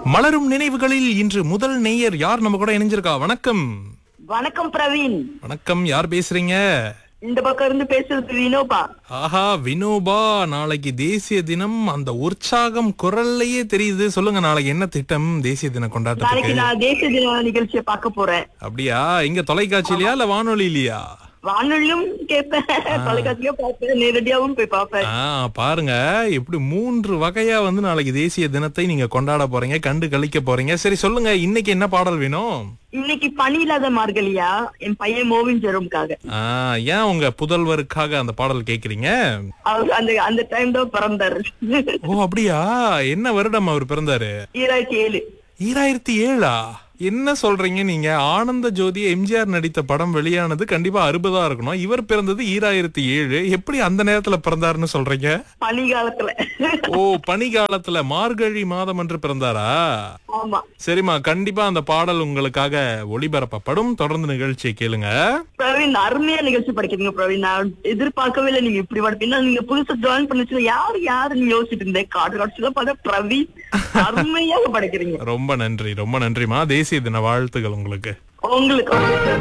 மலரும் நினைவுகளில் இன்று முதல் நேயர் யார் நம்ம கூட இணைஞ்சிருக்கா வணக்கம் வணக்கம் பிரவீன் வணக்கம் யார் பேசுறீங்க இந்த பக்கம் இருந்து பேசுறது வினோபா ஆஹா வினோபா நாளைக்கு தேசிய தினம் அந்த உற்சாகம் குரல்லையே தெரியுது சொல்லுங்க நாளைக்கு என்ன திட்டம் தேசிய தின நாளைக்கு கொண்டாட்டத்துக்கு நான் தேசிய தின நிகழ்ச்சியை பார்க்க போறேன் அப்படியா இங்க தொலைக்காட்சியிலயா இல்ல வானொலியிலயா வானொலியும் கேட்பேன் தொலைக்காட்சியும் பார்ப்பேன் நேரடியாவும் போய் பார்ப்பேன் ஆ பாருங்க இப்படி மூன்று வகையா வந்து நாளைக்கு தேசிய தினத்தை நீங்க கொண்டாட போறீங்க கண்டு கழிக்க போறீங்க சரி சொல்லுங்க இன்னைக்கு என்ன பாடல் வேணும் இன்னைக்கு பணி இல்லாத மார்கழியா என் பையன் மோவின் ஜெரோம்காக ஆ ஏன் உங்க புதல்வருக்காக அந்த பாடல் கேக்குறீங்க அவர் அந்த அந்த டைம் தான் பிறந்தாரு ஓ அப்படியா என்ன வருடம் அவர் பிறந்தாரு ஈராயிரத்தி ஏழு ஈராயிரத்தி ஏழா என்ன சொல்றீங்க நீங்க ஆனந்த ஜோதி எம்ஜிஆர் நடித்த படம் வெளியானது கண்டிப்பா அறுபதா இருக்கணும் இவர் பிறந்தது ஈராயிரத்தி ஏழு எப்படி அந்த நேரத்துல பிறந்தாருன்னு சொல்றீங்க பனி காலத்துல ஓ பனி காலத்துல மார்கழி மாதம் என்று பிறந்தாரா ஆமா சரிம்மா கண்டிப்பா அந்த பாடல் உங்களுக்காக ஒளிபரப்பப்படும் தொடர்ந்து நிகழ்ச்சியை கேளுங்க பிரவீன் அருமையா நிகழ்ச்சி படிக்கிறீங்க பிரவீன் நான் எதிர்பார்க்கவே இல்லை நீங்க இப்படி படிப்பீங்க நீங்க புதுசா ஜாயின் பண்ணிச்சு யாரு யாருன்னு யோசிச்சுட்டு இருந்தேன் காடு காட்சியில பார்த்தா பிரவீன் அருமையாக படிக்கிறீங்க ரொம்ப நன்றி ரொம்ப நன்றிமா தேசிய தின வாழ்த்துக்கள் உங்களுக்கு உங்களுக்கு